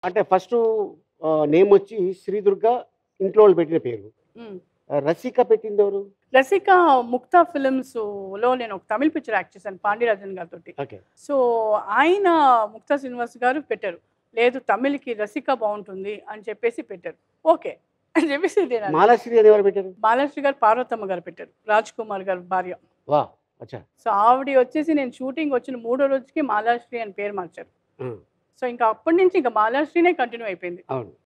అంటే first name వచ్చి శ్రీదుర్గ ఇంట్లో వాళ్ళు పెట్టిన పేరు ఉమ్. ఆ, రసిక పెట్టింది ఎవరు రసిక ముక్తా ఫిలిమ్స్ లో నేను ఒక తమిళ పిక్చర్ యాక్ట్ చేశాను పాండ్యరాజన్ గారితో ఓకే సో ఆయన ముక్తా శ్రీనివాస్ గారు పెట్టారు లేదు తమిళ్కి రసిక బాగుంటుంది అని చెప్పేసి పెట్టారు ఓకే అని చెప్పేసి నేను అన్నా. మాలాశ్రీ అని ఎవరు పెట్టారు బాలశ్రీ గారు పార్వతమ్మ గారు పెట్టారు రాజ్ కుమార్ గారు భార్య వా అచ్చా సో ఆవిడ వచ్చేసి నేను షూటింగ్ వచ్చిన మూడో రోజుకి మాలాశ్రీ అని పేరు మార్చారు ఆ, సో ఇంకా అప్పటి నుంచి ఇంకా మాలాశ్రీనే కంటిన్యూ అయిపోయింది అవును